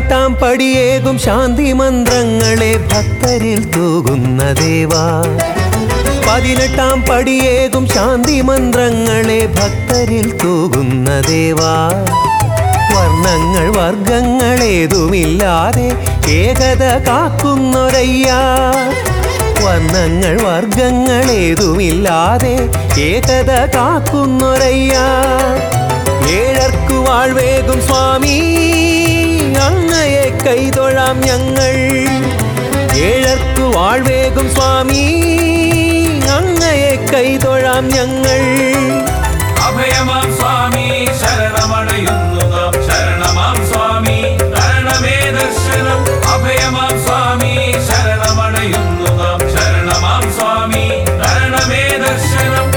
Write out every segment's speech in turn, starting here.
പതിനെട്ടാം പടിയേകും ശാന്തി മന്ത്രങ്ങളെ ഭക്തരിൽ തൂകുന്ന ദേവാ പതിനെട്ടാം പടിയേകും ശാന്തി മന്ത്രങ്ങളെ ഭക്തരിൽ തൂകുന്ന ദേവാ വർണ്ണങ്ങൾ വർഗങ്ങളേതുമില്ലാതെ ഏകത കാക്കുന്നൊരയ്യാ വർണ്ണങ്ങൾ വർഗങ്ങളേതുമില്ലാതെ ഏകത കാക്കുന്നൊരയ്യാ ഏഴർക്കു വാഴ്വേകും സ്വാമി അങ്ങയെ കൈതൊഴാം ഞങ്ങൾ ഏഴർക്കു വാഴ്വേകും സ്വാമി അങ്ങയെ കൈതൊഴാം ഞങ്ങൾ അഭയമാം സ്വാമി ശരണമണയുന്നു നാം ശരണമാം സ്വാമി തരണമേ ദർശനം അഭയമാം സ്വാമി ശരണമണയുന്നു നാം ശരണമാം സ്വാമി തരണമേ ദർശനം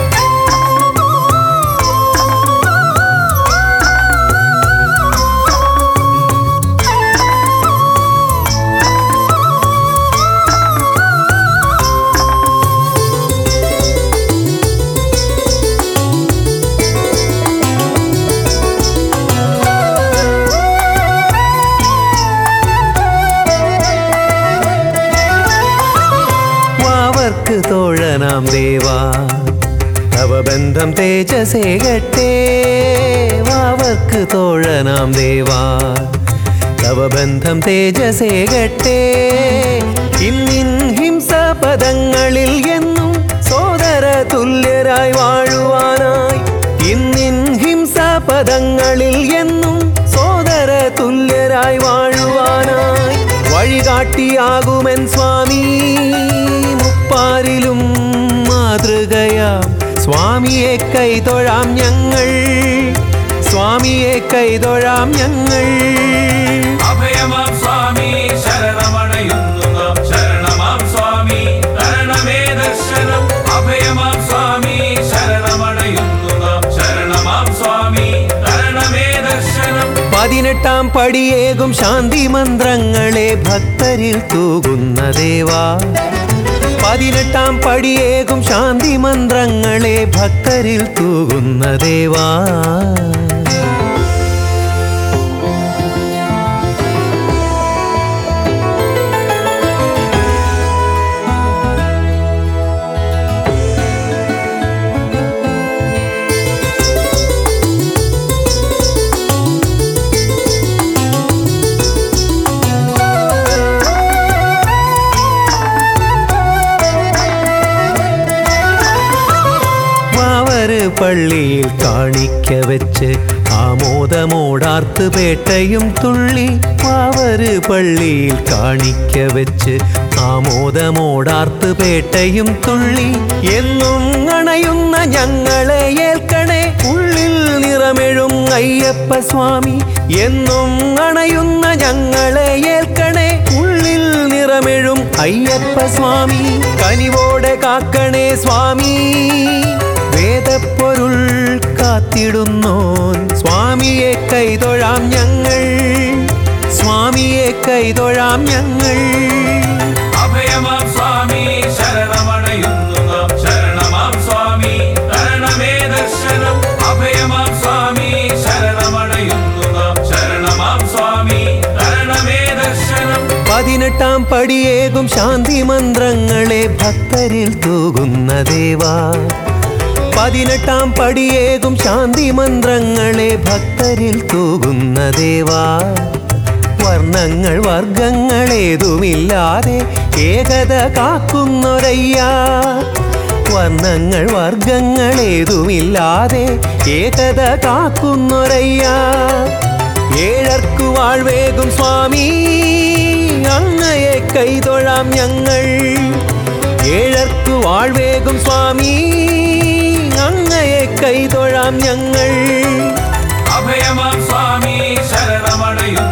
വാവർക്ക് തോഴനാം ദേവാ തവബന്ധം തേജസേകട്ടെ വാവർക്ക് തോഴനാം ദേവാ തവബന്ധം തേജസേകട്ടെ ഇന്നിൻ ഹിംസ പദങ്ങളിൽ എന്നും സോദര തുല്യരായി വാഴുവാനായി ഇന്നിൻ ഹിംസ പദങ്ങളിൽ എന്നും സോദര തുല്യരായി വാഴുവാനായി വഴികാട്ടിയാകുമെൻ സ്വാമി മുപ്പാരിലും മാതൃകയാം സ്വാമിയെ കൈതൊഴാം ഞങ്ങൾ സ്വാമിയെ കൈതൊഴാം ഞങ്ങൾ അഭയമാം സ്വാമി ശരണമണയുന്നു നാം ശരണമാം സ്വാമി തരണമേ ദർശനം അഭയമാം സ്വാമി ശരണമണയുന്നു നാം ശരണമാം സ്വാമി തരണമേ ദർശനം പതിനെട്ടാം പടിയേകും ശാന്തി മന്ത്രങ്ങളെ ഭക്തരിൽ തൂകുന്ന ദേവാ പതിനെട്ടാം പടിയേകും ശാന്തി മന്ത്രങ്ങളെ ഭക്തരിൽ തൂകുന്ന ദേവാ വാവര് പള്ളിയിൽ കാണിക്ക വെച്ച് ആമോദമോടാർത്ത് പേട്ടയും തുള്ളി വാവര് പള്ളിയിൽ കാണിക്ക വെച്ച് ആമോദമോടാർത്ത് പേട്ടയും തുള്ളി എന്നും അണയുന്ന ഞങ്ങളെ ഏൽക്കണേ ഉള്ളിൽ നിറമെഴും അയ്യപ്പ സ്വാമി എന്നും അണയുന്ന ഞങ്ങളെ ഏൽക്കണേ ഉള്ളിൽ നിറമെഴും അയ്യപ്പ സ്വാമി കനിവോടെ കാക്കണേ സ്വാമി വേദപ്പൊരുൾ കാത്തിടുന്നോൻ സ്വാമിയെ കൈതൊഴാം ഞങ്ങൾ സ്വാമിയെ കൈതൊഴാം ഞങ്ങൾ അഭയമാം സ്വാമി ശരണമണയുന്നു നാം ശരണമാം സ്വാമി തരണമേ ദർശനം അഭയമാം സ്വാമി ശരണമണയുന്നു നാം ശരണമാം സ്വാമി തരണമേ ദർശനം പതിനെട്ടാം പടിയേകും ശാന്തി മന്ത്രങ്ങളെ ഭക്തരിൽ തൂകുന്ന ദേവാ പതിനെട്ടാം പടിയേകും ശാന്തി മന്ത്രങ്ങളെ ഭക്തരിൽ തൂകുന്ന ദേവാ വർണ്ണങ്ങൾ വർഗങ്ങളേതുമില്ലാതെ ഏകത കാക്കുന്നൊരയ്യാ വർണ്ണങ്ങൾ വർഗങ്ങളേതുമില്ലാതെ ഏകത കാക്കുന്നൊരയ്യാ ഏഴർക്കു വാഴ്വേകും സ്വാമി അങ്ങയെ കൈതൊഴാം ഞങ്ങൾ ഏഴർക്കു വാഴ്വേകും സ്വാമി അങ്ങയെ കൈതൊഴാം ഞങ്ങൾ അഭയമാം സ്വാമി ശരണമണയുന്നു